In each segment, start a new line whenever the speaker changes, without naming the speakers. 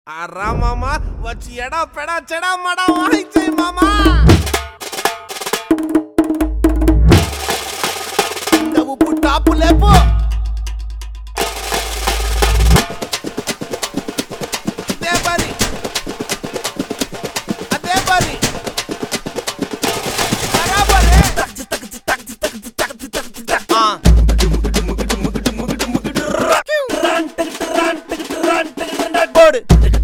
ఆ రా మామ వచ్చి ఎడా పెడా చెడా మడా వాయించేయి మామా నువ్వు పుట్టాపు లేపు అదే పని అదే పని బరాబరే ఆ. బోర్డు.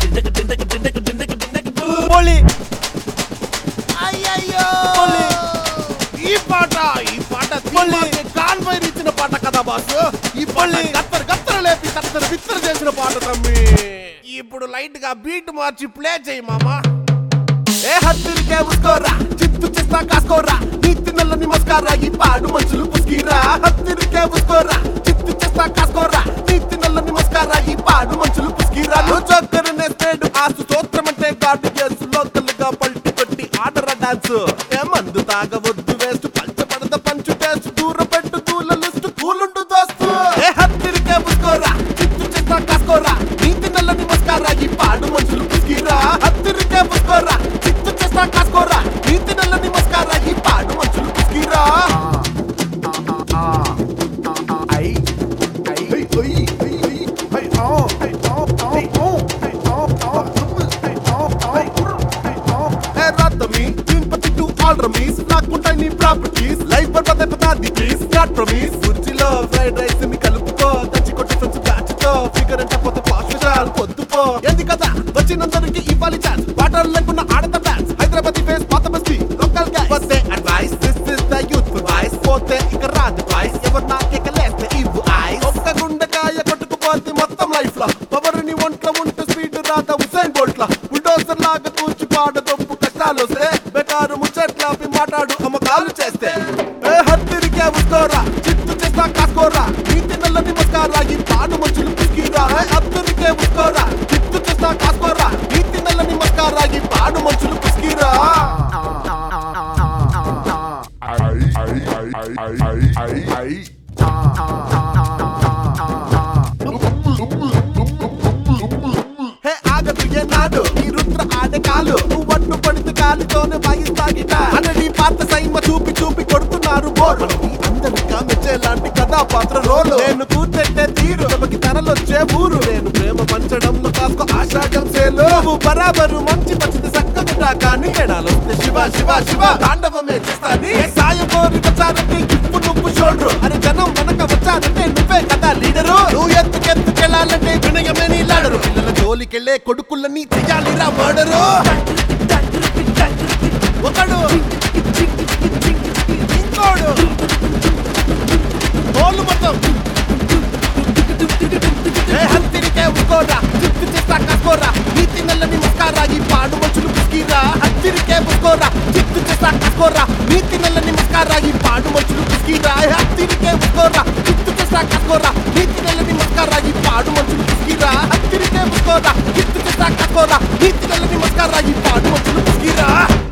పోలి.
అయ్యయ్యో
పోలి. ఈ పాట ఈ పాట తీమాకి కాన్వైర్ ఇచ్చిన పాట కదా బాస్ ఈ పాట గత్తర గత్తర లేపి తత్తర బిత్తర చేసిన పాట తమ్మి ఇప్పుడు లైట్ గా బీట్ మార్చి ప్లే చేయి మామా ఏ హత్తిరికే ఉస్కోరా చిత్తు చేస్తా కాసుకోరా నీతి నల్లని మస్కారా ఈ పాడు మనుషులు పుస్కిరా హత్తిరికే ఉస్కోరా చిత్తు చేస్తా కాసుకోరా నీతి నల్లని మస్కారా ఈ పాడు మనుషులు పుస్కిరా నువ్వు చొక్కరు నేస్తాడు ఆసు స్తోత్రం అంటే గాడు చేసు లోకల్ గా పల్టి కొట్టి ఆడరా డాన్స్ ఏ మందు తాగవద్దు వేస్ట్ పంచపడద పంచు టేస్ట్ దూర పెట్టు దూల లిస్ట్ కూలుండు దోస్తు ఏ హత్తిరికే ఉస్కోరా చిత్తు చేస్తా కాసుకోరా నీతి నల్లని మస్కారా ఈ పాడు మనుషులు పుస్కిరా హత్తిరికే ఉస్కోరా చిత్తు చేస్తా కాసుకోరా నీతి నల్లని మస్కారా ఈ పాడు మనుషులు పుస్కిరా
ఐ ఐ హై హై హై హై ఆ హై ఆ ఆ ఆ హై ఆ ఆ హై ఆ ఆ
ఏ రాతమి తిరుపతి టు ఆల్ రమీస్ నాకుంటాయి నీ ప్రాపర్టీస్ లైఫ్ పర్పదే పదాది ప్లీజ్ నాట్ ప్రమీస్ కుర్చీలో ఫ్రైడ్ రైస్ ని కలుపుకో దంచి కొట్టి ఫ్రెండ్స్ బ్యాచ్ తో ఫిగర్ అంటే పోతే పాస్ట్ చాలు పొద్దుపో ఎందు కదా వచ్చినందరికి ఇవ్వాలి ఛాన్స్ వాటర్ లేకున్న ఆడత డాన్స్ హైదరాబాద్ ఫేస్ పాత బస్తీ లోకల్ గైస్ వస్తే advice this is the youth voice పోతే ఇక రాదు వాయిస్ ఎవరు నాకెక్కలేస్తే ఇవ్వు ఐస్ ఒక్క గుండెకాయ కొట్టుకుపోతే మొత్తం లైఫ్ లో పవర్ ని ఒంట్లో ఉంటే స్పీడ్ రాదా హుసేన్ బోల్ట్ లా బుల్డోజర్ లాగా కూర్చి పాడ దొప్పు కష్టాలు వస్తే బెటారు ముచ్చట్లాపి మాట్లాడు అమ్మకాలు చేస్తే ఏ హత్తిరికే ఉస్కోరా చిత్తు చేస్తా కాసుకోరా నీతి నల్లని మస్కారా ఈ పాడు మనుషులు పిసికిరా ఏ హత్తిరికే ఉస్కోరా చిత్తు చేస్తా కాసుకోరా నీతి నల్లని మస్కారా ఈ పాడు మనుషులు పిసికిరా హే ఆగదు ఏనాడు ఈ రుద్ర ఆడే కాలు నువ్వు అడ్డు పడితే కాలుతోనే వాయిస్తా గిటార్ అన్నది పాత సైన్మ చూపి చూపి కొడుతున్నారు బోర్ మనకి అందరికా మెచ్చేలాంటి కథాపాత్ర రోలు నేను కూర్చెట్టే తీరు తమకి తరలొచ్చే ఊరు నేను ప్రేమ పంచడంలో కాస్త ఆషాఢం సేలు నువ్వు బరాబరు మంచి మంచిది చక్కగా కానీ ఎడాలొస్తే శివ శివ శివ తాండవమే చేస్తాని సాయం కోరి వచ్చారంటే ఇప్పుడు నువ్వు షోల్డరు అరే జనం వెనక వచ్చారంటే నువ్వే కదా లీడరు నువ్వు ఎత్తుకెత్తుకెళ్ళాలంటే వినయమే నీ లాడరు పిల్లల జోలికెళ్ళే కొడుకులని చెయ్యాలిరా మర్డరు ఒకడు ఇంకోడు తోలు మొత్తం ఏ హత్తిరికే ఉస్కోరా చిత్తు చేస్తా కాసుకోరా నీతి నల్లని మస్కారా ఈ పాడు మనుషులు పిసికిరా హత్తిరికే ఉస్కోరా చిత్తు చేస్తా కాసుకోరా నీతి నల్లని మస్కారా ఈ పాడు మనుషులు పిసికిరా ఏ హత్తిరికే ఉస్కోరా చిత్తు చేస్తా కాసుకోరా నీతి నల్లని మస్కారా ఈ పాడు మనుషులు పిసికిరా హత్తిరికే ఉస్కోరా చిత్తు చేస్తా కాసుకోరా నీతి నల్లని మస్కారా ఈ పాడు మనుషులు పిసికిరా